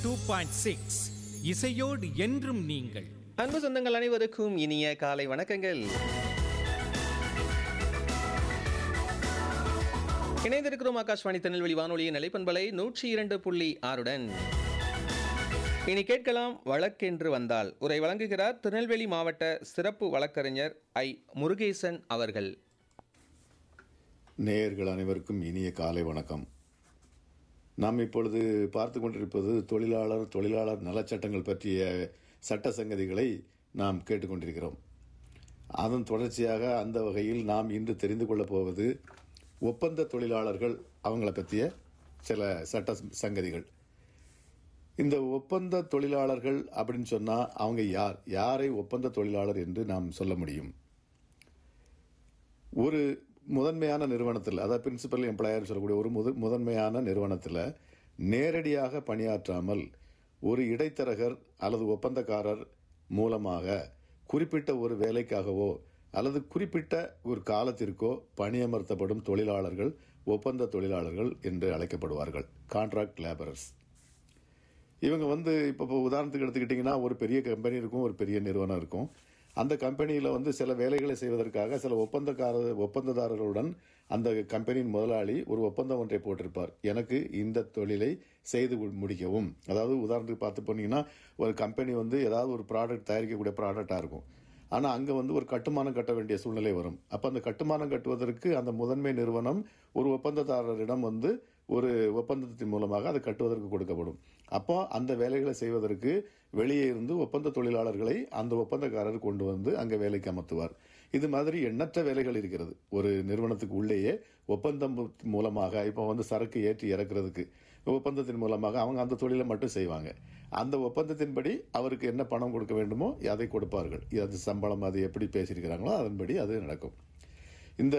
two point six இசையோடு என்றும் நீங்கள் அன்பு சொந்தங்கள் அனைவருக்கும் இனிய காலை வணக்கங்கள் இணைந்திருக்கிறோம் ஆகாஷ்வாணி திருநெல்வேலி வானொலியின் நிலைப்பண்பலை நூற்றி இரண்டு புள்ளி ஆறுடன் இனி கேட்கலாம் வழக்கென்று வந்தால் உரை வழங்குகிறார் திருநெல்வேலி மாவட்ட சிறப்பு வழக்கறிஞர் ஐ முருகேசன் அவர்கள் நேயர்கள் அனைவருக்கும் இனிய காலை வணக்கம் நாம் இப்பொழுது பார்த்து கொண்டிருப்பது தொழிலாளர் தொழிலாளர் நலச்சட்டங்கள் பற்றிய சட்ட சங்கதிகளை நாம் கேட்டுக்கொண்டிருக்கிறோம் அதன் தொடர்ச்சியாக அந்த வகையில் நாம் இன்று தெரிந்து கொள்ளப் போவது ஒப்பந்த தொழிலாளர்கள் அவங்கள பற்றிய சில சட்ட சங்கதிகள் இந்த ஒப்பந்த தொழிலாளர்கள் அப்படின்னு சொன்னா அவங்க யார் யாரை ஒப்பந்த தொழிலாளர் என்று நாம் சொல்ல முடியும் ஒரு முதன்மையான நிறுவனத்தில் அதாவது பிரின்சிபல் எம்ப்ளாயர் சொல்லக்கூடிய ஒரு முத முதன்மையான நிறுவனத்தில் நேரடியாக பணியாற்றாமல் ஒரு இடைத்தரகர் அல்லது ஒப்பந்தக்காரர் மூலமாக குறிப்பிட்ட ஒரு வேலைக்காகவோ அல்லது குறிப்பிட்ட ஒரு காலத்திற்கோ பணியமர்த்தப்படும் தொழிலாளர்கள் ஒப்பந்த தொழிலாளர்கள் என்று அழைக்கப்படுவார்கள் கான்ட்ராக்ட் லேபரர்ஸ் இவங்க வந்து இப்போ இப்போ உதாரணத்துக்கு எடுத்துக்கிட்டிங்கன்னா ஒரு பெரிய கம்பெனி இருக்கும் ஒரு பெரிய நிறுவனம் இருக்கும் அந்த கம்பெனியில் வந்து சில வேலைகளை செய்வதற்காக சில ஒப்பந்தக்கார ஒப்பந்ததாரர்களுடன் அந்த கம்பெனியின் முதலாளி ஒரு ஒப்பந்தம் ஒன்றை போட்டிருப்பார் எனக்கு இந்த தொழிலை செய்து கு- முடிக்கவும் அதாவது உதாரணத்துக்கு பார்த்து போனீங்கன்னா ஒரு கம்பெனி வந்து ஏதாவது ஒரு ப்ராடக்ட் தயாரிக்கக்கூடிய ப்ராடக்டாக இருக்கும் ஆனால் அங்கே வந்து ஒரு கட்டுமானம் கட்ட வேண்டிய சூழ்நிலை வரும் அப்போ அந்த கட்டுமானம் கட்டுவதற்கு அந்த முதன்மை நிறுவனம் ஒரு ஒப்பந்ததாரரிடம் வந்து ஒரு ஒப்பந்தத்தின் மூலமாக அதை கட்டுவதற்கு கொடுக்கப்படும் அப்போ அந்த வேலைகளை செய்வதற்கு வெளியே இருந்து ஒப்பந்த தொழிலாளர்களை அந்த ஒப்பந்தக்காரர் கொண்டு வந்து அங்கே வேலைக்கு அமர்த்துவார் இது மாதிரி எண்ணற்ற வேலைகள் இருக்கிறது ஒரு நிறுவனத்துக்கு உள்ளேயே ஒப்பந்தம் மூலமாக இப்போ வந்து சரக்கு ஏற்றி இறக்குறதுக்கு ஒப்பந்தத்தின் மூலமாக அவங்க அந்த தொழிலை மட்டும் செய்வாங்க அந்த ஒப்பந்தத்தின்படி அவருக்கு என்ன பணம் கொடுக்க வேண்டுமோ அதை கொடுப்பார்கள் அது சம்பளம் அது எப்படி பேசியிருக்கிறாங்களோ அதன்படி அது நடக்கும் இந்த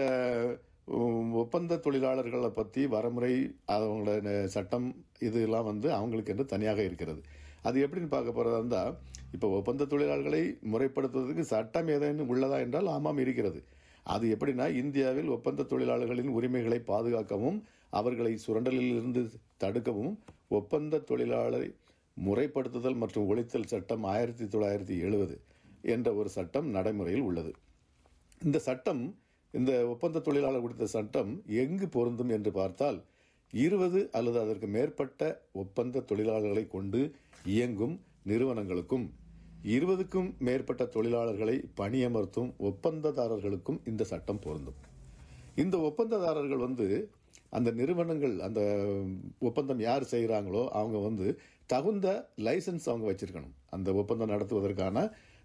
உம், ஒப்பந்த தொழிலாளர்களை பற்றி வரமுறை அவங்களோட ந- சட்டம் இதெல்லாம் வந்து அவங்களுக்கு என்று தனியாக இருக்கிறது அது எப்படின்னு பார்க்க போறதா இருந்தால் இப்போ ஒப்பந்த தொழிலாளர்களை முறைப்படுத்துவதற்கு சட்டம் ஏதேனும் உள்ளதா என்றால் ஆமாம் இருக்கிறது அது எப்படின்னா இந்தியாவில் ஒப்பந்த தொழிலாளர்களின் உரிமைகளை பாதுகாக்கவும் அவர்களை சுரண்டலில் இருந்து தடுக்கவும் ஒப்பந்த தொழிலாளரை முறைப்படுத்துதல் மற்றும் ஒழித்தல் சட்டம் ஆயிரத்தி தொள்ளாயிரத்தி எழுபது என்ற ஒரு சட்டம் நடைமுறையில் உள்ளது இந்த சட்டம் இந்த ஒப்பந்த தொழிலாளர் குறித்த சட்டம் எங்கு பொருந்தும் என்று பார்த்தால் இருபது அல்லது அதற்கு மேற்பட்ட ஒப்பந்த தொழிலாளர்களை கொண்டு இயங்கும் நிறுவனங்களுக்கும் இருபதுக்கும் மேற்பட்ட தொழிலாளர்களை பணியமர்த்தும் ஒப்பந்ததாரர்களுக்கும் இந்த சட்டம் பொருந்தும் இந்த ஒப்பந்ததாரர்கள் வந்து அந்த நிறுவனங்கள் அந்த ஒப்பந்தம் யார் செய்கிறாங்களோ அவங்க வந்து தகுந்த லைசன்ஸ் அவங்க வச்சிருக்கணும் அந்த ஒப்பந்தம் நடத்துவதற்கான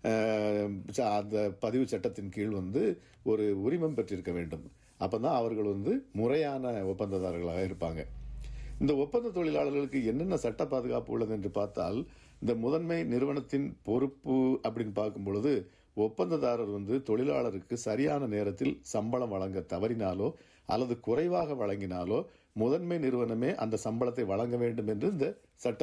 அஹ், ச- அந்த பதிவு சட்டத்தின் கீழ் வந்து ஒரு உரிமம் பெற்றிருக்க வேண்டும் அப்பதான் அவர்கள் வந்து முறையான ஒப்பந்ததாரர்களாக இருப்பாங்க இந்த ஒப்பந்த தொழிலாளர்களுக்கு என்னென்ன சட்ட பாதுகாப்பு உள்ளது என்று பார்த்தால் இந்த முதன்மை நிறுவனத்தின் பொறுப்பு அப்படின்னு பார்க்கும் பொழுது ஒப்பந்ததாரர் வந்து தொழிலாளருக்கு சரியான நேரத்தில் சம்பளம் வழங்க தவறினாலோ அல்லது குறைவாக வழங்கினாலோ முதன்மை நிறுவனமே அந்த சம்பளத்தை வழங்க வேண்டும் என்று இந்த சட்ட